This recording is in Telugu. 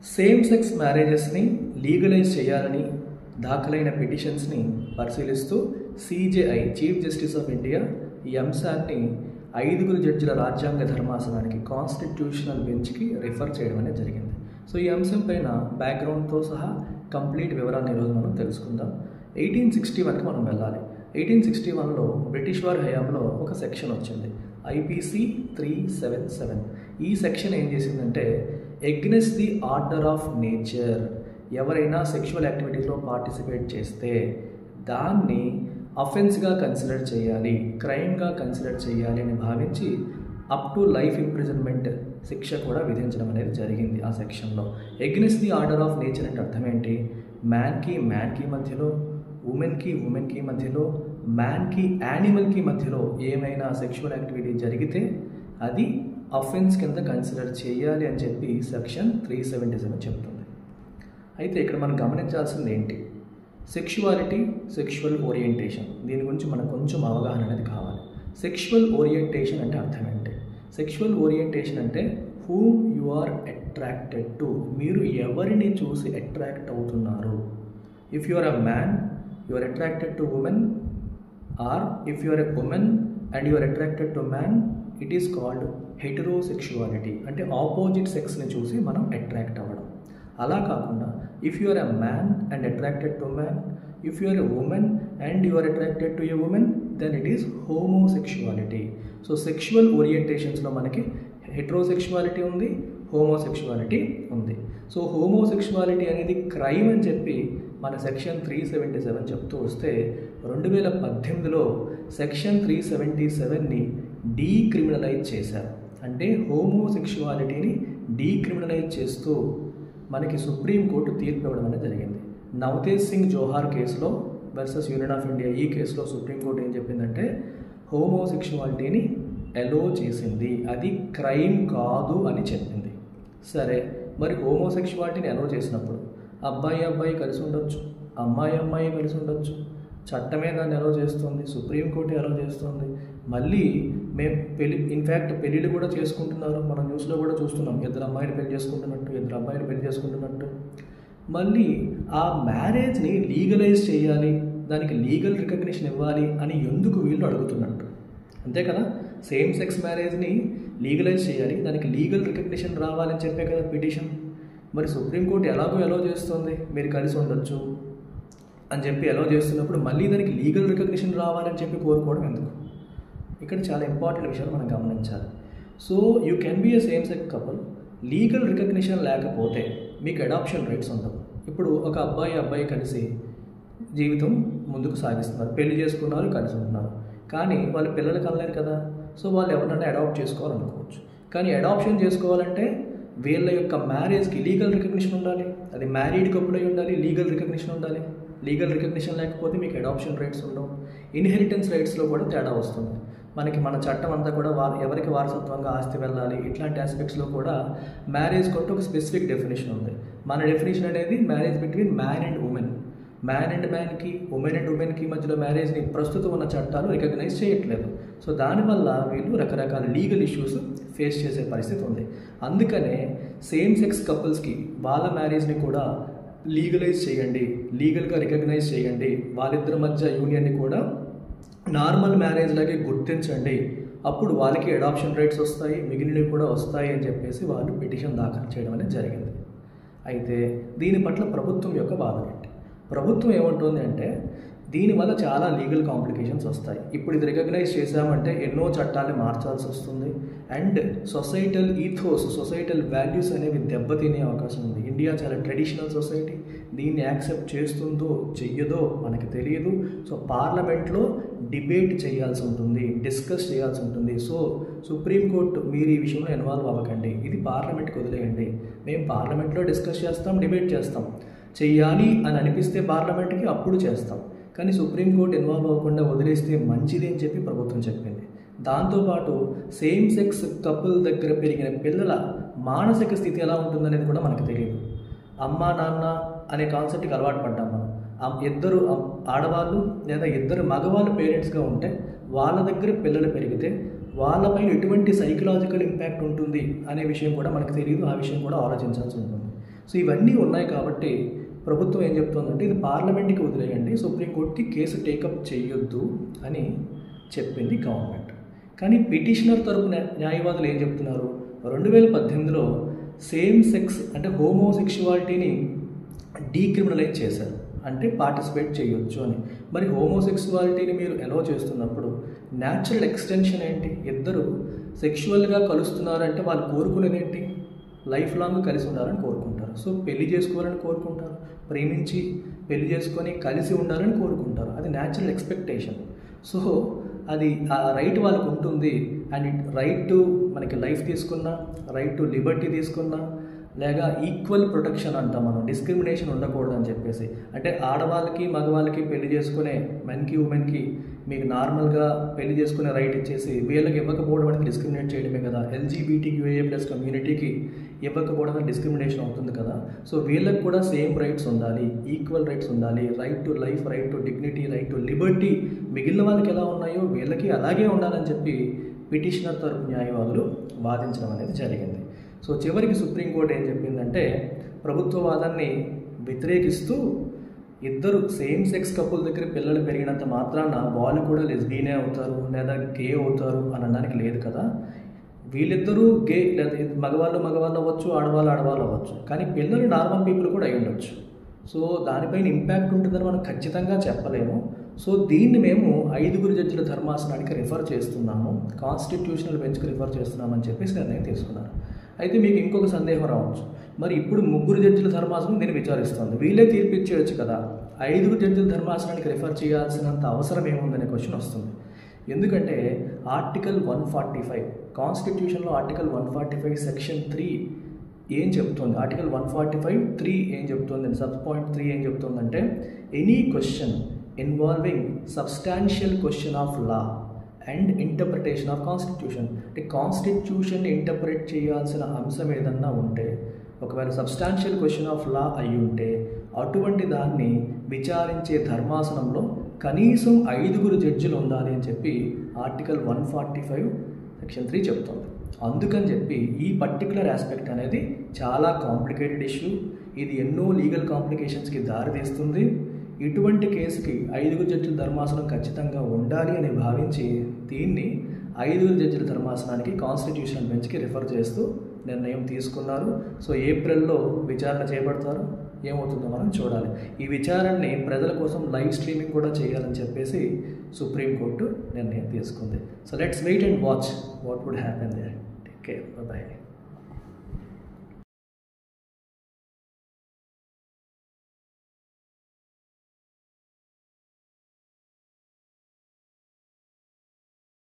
సేమ్ సెక్స్ మ్యారేజెస్ని లీగలైజ్ చేయాలని దాఖలైన పిటిషన్స్ని పరిశీలిస్తూ CJI chief justice of India ఈ అంశాన్ని ఐదుగురు జడ్జిల రాజ్యాంగ ధర్మాసనానికి కాన్స్టిట్యూషనల్ బెంచ్కి రిఫర్ చేయడం అనేది జరిగింది సో ఈ అంశం పైన బ్యాక్గ్రౌండ్తో సహా కంప్లీట్ వివరాన్ని ఈరోజు మనం తెలుసుకుందాం ఎయిటీన్ సిక్స్టీ వన్కి మనం వెళ్ళాలి ఎయిటీన్ సిక్స్టీ వన్లో బ్రిటిష్ వారి హయాంలో ఒక సెక్షన్ వచ్చింది ఐపీసీ త్రీ సెవెన్ సెవెన్ ఈ సెక్షన్ ఏం చేసిందంటే against the order of nature ఎవరైనా సెక్షువల్ యాక్టివిటీస్లో పార్టిసిపేట్ చేస్తే దాన్ని అఫెన్స్గా కన్సిడర్ చేయాలి క్రైమ్గా కన్సిడర్ చేయాలి అని భావించి అప్ టు లైఫ్ ఇంప్రిజన్మెంట్ శిక్ష కూడా విధించడం అనేది జరిగింది ఆ సెక్షన్లో against the order of nature అంటే అర్థం ఏంటి మ్యాన్కి మ్యాన్కి మధ్యలో ఉమెన్కి ఉమెన్కి మధ్యలో మ్యాన్కి యానిమల్కి మధ్యలో ఏమైనా సెక్షువల్ యాక్టివిటీ జరిగితే అది అఫెన్స్ కింద కన్సిడర్ చేయాలి అని చెప్పి సెక్షన్ త్రీ సెవెంటీ సెవెన్ చెప్తుంది అయితే ఇక్కడ మనం గమనించాల్సింది ఏంటి సెక్షువాలిటీ సెక్షువల్ ఓరియంటేషన్ దీని గురించి మనకు కొంచెం అవగాహన అనేది కావాలి సెక్షువల్ ఓరియంటేషన్ అంటే అర్థం ఏంటి సెక్షువల్ ఓరియంటేషన్ అంటే whom you are attracted to మీరు ఎవరిని చూసి అట్రాక్ట్ అవుతున్నారు if you are a man you are attracted to women or if you are a woman and you are attracted to man it is called heterosexuality అంటే ఆపోజిట్ సెక్స్ని చూసి మనం అట్రాక్ట్ అవ్వడం అలా కాకుండా if you are a man and attracted to man if you are a woman and you are attracted to a woman then it is homosexuality so sexual ఓరియంటేషన్స్లో మనకి హెట్రోసెక్షువాలిటీ ఉంది హోమోసెక్షువాలిటీ ఉంది సో హోమోసెక్షువాలిటీ అనేది క్రైమ్ అని చెప్పి మన సెక్షన్ త్రీ సెవెంటీ సెవెన్ చెప్తూ వస్తే రెండు వేల పద్దెనిమిదిలో సెక్షన్ త్రీ సెవెంటీ సెవెన్ని డీక్రిమినలైజ్ చేశారు అంటే హోమోసెక్షువాలిటీని డీక్రిమినలైజ్ చేస్తూ మనకి సుప్రీంకోర్టు తీర్పు ఇవ్వడం అనేది జరిగింది నవతేజ్ సింగ్ జోహార్ కేసులో వర్సెస్ యూనియన్ ఆఫ్ ఇండియా ఈ కేసులో సుప్రీంకోర్టు ఏం చెప్పిందంటే హోమోసెక్షువాలిటీని ఎలో చేసింది అది క్రైమ్ కాదు అని చెప్పింది సరే మరి హోమోసెక్షువాలిటీని ఎలో చేసినప్పుడు అబ్బాయి అబ్బాయి కలిసి ఉండొచ్చు అమ్మాయి అమ్మాయి కలిసి ఉండొచ్చు చట్టమే దాన్ని ఎలో చేస్తుంది సుప్రీంకోర్టు ఎలో చేస్తుంది మళ్ళీ మేము పెళ్లి ఇన్ఫ్యాక్ట్ పెళ్ళిళ్ళు కూడా చేసుకుంటున్నారు మనం న్యూస్లో కూడా చూస్తున్నాం ఇద్దరు అమ్మాయిని పెళ్లి చేసుకుంటున్నట్టు ఇద్దరు అబ్బాయిని పెళ్లి చేసుకుంటున్నట్టు మళ్ళీ ఆ మ్యారేజ్ని లీగలైజ్ చేయాలి దానికి లీగల్ రికగ్నిషన్ ఇవ్వాలి అని ఎందుకు వీళ్ళు అడుగుతున్నట్టు అంతే కదా సేమ్ సెక్స్ మ్యారేజ్ని లీగలైజ్ చేయాలి దానికి లీగల్ రికగ్నిషన్ రావాలని చెప్పే కదా పిటిషన్ మరి సుప్రీంకోర్టు ఎలాగో ఎలో చేస్తుంది మీరు కలిసి ఉండొచ్చు అని చెప్పి ఎలో చేస్తున్నప్పుడు మళ్ళీ దానికి లీగల్ రికగ్నిషన్ రావాలని చెప్పి కోరుకోవడం ఎందుకు ఇక్కడ చాలా ఇంపార్టెంట్ విషయాలు మనం గమనించాలి so you can be a same sex couple legal recognition లేకపోతే మీకు అడాప్షన్ రైట్స్ ఉండవు ఇప్పుడు ఒక అబ్బాయి అబ్బాయి కలిసి జీవితం ముందుకు సాగిస్తున్నారు పెళ్లి చేసుకున్నారు కలిసి ఉంటున్నారు కానీ వాళ్ళు పిల్లలు కనలేరు కదా సో వాళ్ళు ఎవరినైనా అడాప్ట్ చేసుకోవాలనుకోవచ్చు కానీ అడాప్షన్ చేసుకోవాలంటే వీళ్ళ యొక్క మ్యారేజ్కి లీగల్ రికగ్నిషన్ ఉండాలి అది మ్యారీడ్ కపుల్ అయి ఉండాలి లీగల్ రికగ్నిషన్ ఉండాలి లీగల్ రికగ్నిషన్ లేకపోతే మీకు అడాప్షన్ రైట్స్ ఉండవు ఇన్హెరిటెన్స్ రైట్స్లో కూడా తేడా వస్తుంది మనకి మన చట్టం అంతా కూడా వా ఎవరికి వారసత్వంగా ఆస్తి వెళ్ళాలి ఇట్లాంటి ఆస్పెక్ట్స్లో కూడా మ్యారేజ్ కొట్టు ఒక స్పెసిఫిక్ డెఫినేషన్ ఉంది మన డెఫినేషన్ అనేది marriage between man and woman man and మ్యాన్కి ఉమెన్ అండ్ ఉమెన్కి మధ్యలో మ్యారేజ్ని ప్రస్తుతం ఉన్న చట్టాలు రికగ్నైజ్ చేయట్లేదు సో దానివల్ల వీళ్ళు రకరకాల లీగల్ ఇష్యూస్ ఫేస్ చేసే పరిస్థితి ఉంది అందుకనే సేమ్ సెక్స్ కపుల్స్కి వాళ్ళ మ్యారేజ్ని కూడా లీగలైజ్ చేయండి లీగల్గా రికగ్నైజ్ చేయండి వాళ్ళిద్దరి మధ్య యూనియన్ని కూడా నార్మల్ మ్యారేజ్ లాగే గుర్తించండి అప్పుడు వాళ్ళకి అడాప్షన్ రైట్స్ వస్తాయి మిగిలినవి కూడా వస్తాయి అని చెప్పేసి వాళ్ళు పిటిషన్ దాఖలు చేయడం అనేది జరిగింది అయితే దీని పట్ల ప్రభుత్వం యొక్క బాధ ఏంటి ప్రభుత్వం ఏమంటుంది అంటే దీనివల్ల చాలా లీగల్ కాంప్లికేషన్స్ వస్తాయి ఇప్పుడు ఇది రికగ్నైజ్ చేశామంటే ఎన్నో చట్టాన్ని మార్చాల్సి వస్తుంది and societal ethos societal values అనేవి దెబ్బతినే అవకాశం ఉంది ఇండియా చాలా ట్రెడిషనల్ సొసైటీ దీన్ని యాక్సెప్ట్ చేస్తుందో చెయ్యదో మనకి తెలియదు సో పార్లమెంట్లో డిబేట్ చేయాల్సి ఉంటుంది డిస్కస్ చేయాల్సి ఉంటుంది సో సుప్రీంకోర్టు మీరు ఈ విషయంలో ఇన్వాల్వ్ అవ్వకండి ఇది పార్లమెంట్కి వదిలేయండి మేము పార్లమెంట్లో డిస్కస్ చేస్తాం డిబేట్ చేస్తాం చెయ్యాలి అని అనిపిస్తే పార్లమెంట్కి అప్పుడు చేస్తాం కానీ సుప్రీంకోర్టు ఇన్వాల్వ్ అవ్వకుండా వదిలేస్తే మంచిది అని చెప్పి ప్రభుత్వం చెప్పింది దాంతోపాటు సేమ్ సెక్స్ కపుల్ దగ్గర పెరిగిన పిల్లల మానసిక స్థితి ఎలా ఉంటుందనేది కూడా మనకు తెలియదు అమ్మ నాన్న అనే కాన్సెప్ట్కి అలవాటు పడ్డాం మనం ఆ ఇద్దరు అమ్- ఆడవాళ్ళు లేదా ఇద్దరు మగవాళ్ళు పేరెంట్స్గా ఉంటే వాళ్ళ దగ్గర పిల్లలు పెరిగితే వాళ్ళపైన ఎటువంటి సైకలాజికల్ ఇంపాక్ట్ ఉంటుంది అనే విషయం కూడా మనకు తెలియదు ఆ విషయం కూడా ఆలోచించాల్సి ఉంటుంది సో ఇవన్నీ ఉన్నాయి కాబట్టి ప్రభుత్వం ఏం చెప్తుందంటే ఇది పార్లమెంట్కి వదిలేయండి సుప్రీంకోర్టుకి కేసు టేకప్ చేయొద్దు అని చెప్పింది గవర్నమెంట్ కానీ పిటిషనర్ తరపున న్యాయవాదులు ఏం చెప్తున్నారు రెండు వేల పద్దెనిమిదిలో సేమ్ సెక్స్ అంటే హోమోసెక్షువాలిటీని డీక్రిమినలైజ్ చేశారు అంటే పార్టిసిపేట్ చేయొచ్చు అని మరి హోమోసెక్సువాలిటీని మీరు ఎలో చేస్తున్నప్పుడు న్యాచురల్ ఎక్స్టెన్షన్ ఏంటి ఇద్దరు సెక్షువల్గా కలుస్తున్నారంటే వాళ్ళు కోరుకునేది ఏంటి లైఫ్ లాంగ్ కలిసి ఉండాలని కోరుకుంటారు సో పెళ్లి చేసుకోవాలని కోరుకుంటారు ప్రేమించి పెళ్లి చేసుకొని కలిసి ఉండాలని కోరుకుంటారు అది న్యాచురల్ ఎక్స్పెక్టేషన్ సో అది ఆ రైట్ వాళ్ళకు ఉంటుంది అండ్ ఇట్ రైట్ టు మనకి లైఫ్ తీసుకున్నా రైట్ టు లిబర్టీ తీసుకున్నా లేక ఈక్వల్ ప్రొటెక్షన్ అంటాం మనం డిస్క్రిమినేషన్ ఉండకూడదు అని చెప్పేసి అంటే ఆడవాళ్ళకి మగవాళ్ళకి పెళ్లి చేసుకునే మెన్కి ఉమెన్కి మీకు నార్మల్గా పెళ్లి చేసుకునే రైట్ ఇచ్చేసి వీళ్ళకి ఇవ్వకపోవడం అనేది డిస్క్రిమినేట్ చేయడమే కదా ఎల్జీబీటీక్యూఏ ప్లస్ కమ్యూనిటీకి ఇవ్వకపోవడం అనేది డిస్క్రిమినేషన్ అవుతుంది కదా సో వీళ్ళకి కూడా సేమ్ రైట్స్ ఉండాలి ఈక్వల్ రైట్స్ ఉండాలి right to life right to dignity right to liberty మిగిలిన వాళ్ళకి ఎలా ఉన్నాయో వీళ్ళకి అలాగే ఉండాలని చెప్పి పిటిషనర్ తరపు న్యాయవాదులు వాదించడం అనేది జరిగింది సో చివరికి సుప్రీంకోర్టు ఏం చెప్పిందంటే ప్రభుత్వ వాదాన్ని వ్యతిరేకిస్తూ ఇద్దరు సేమ్ సెక్స్ కపుల్ దగ్గర పిల్లలు పెరిగినంత మాత్రాన వాళ్ళు కూడా లెస్బీనే అవుతారు లేదా గే అవుతారు అని అనడానికి లేదు కదా వీళ్ళిద్దరూ గే లేదా మగవాళ్ళు మగవాళ్ళు అవ్వచ్చు ఆడవాళ్ళు ఆడవాళ్ళు అవ్వచ్చు కానీ పిల్లలు నార్మల్ పీపుల్ కూడా అయి ఉండొచ్చు సో దానిపైన ఇంపాక్ట్ ఉంటుందని మనం ఖచ్చితంగా చెప్పలేము సో దీన్ని మేము ఐదుగురు జడ్జిల ధర్మాసనానికి రిఫర్ చేస్తున్నాము కాన్స్టిట్యూషనల్ బెంచ్కి రిఫర్ చేస్తున్నామని చెప్పేసి నిర్ణయం తీసుకున్నారు అయితే మీకు ఇంకొక సందేహం రావచ్చు మరి ఇప్పుడు ముగ్గురు జడ్జిల ధర్మాసనం నేను విచారిస్తుంది వీళ్ళే తీర్పు ఇచ్చేయచ్చు కదా ఐదుగురు జడ్జిల ధర్మాసనానికి రిఫర్ చేయాల్సినంత అవసరం ఏముందనే క్వశ్చన్ వస్తుంది ఎందుకంటే ఆర్టికల్ వన్ ఫార్టీ ఫైవ్ కాన్స్టిట్యూషన్లో article one forty five section three ఏం చెప్తుంది article one forty five three ఏం చెప్తుంది సబ్ పాయింట్ త్రీ ఏం చెప్తుందంటే any question involving substantial question of law and interpretation of constitution అంటే కాన్స్టిట్యూషన్ ఇంటర్ప్రిట్ చేయాల్సిన అంశం ఏదన్నా ఉంటే ఒకవేళ సబ్స్టాన్షియల్ క్వశ్చన్ ఆఫ్ లా అయి ఉంటే అటువంటి దాన్ని విచారించే ధర్మాసనంలో కనీసం ఐదుగురు జడ్జిలు ఉండాలి అని చెప్పి article one forty five section three చెప్తుంది అందుకని చెప్పి ఈ పర్టికులర్ ఆస్పెక్ట్ అనేది చాలా కాంప్లికేటెడ్ ఇష్యూ ఇది ఎన్నో లీగల్ కాంప్లికేషన్స్కి దారితీస్తుంది ఇటువంటి కేసుకి ఐదుగురు జడ్జిల ధర్మాసనం ఖచ్చితంగా ఉండాలి అని భావించి దీన్ని ఐదుగురు జడ్జిల ధర్మాసనానికి కాన్స్టిట్యూషన్ బెంచ్కి రిఫర్ చేస్తూ నిర్ణయం తీసుకున్నారు సో ఏప్రిల్లో విచారణ చేపడతారు ఏమవుతుందో మనం చూడాలి ఈ విచారణని ప్రజల కోసం లైవ్ స్ట్రీమింగ్ కూడా చేయాలని చెప్పేసి సుప్రీంకోర్టు నిర్ణయం తీసుకుంది so let's wait and watch what would happen there take care bye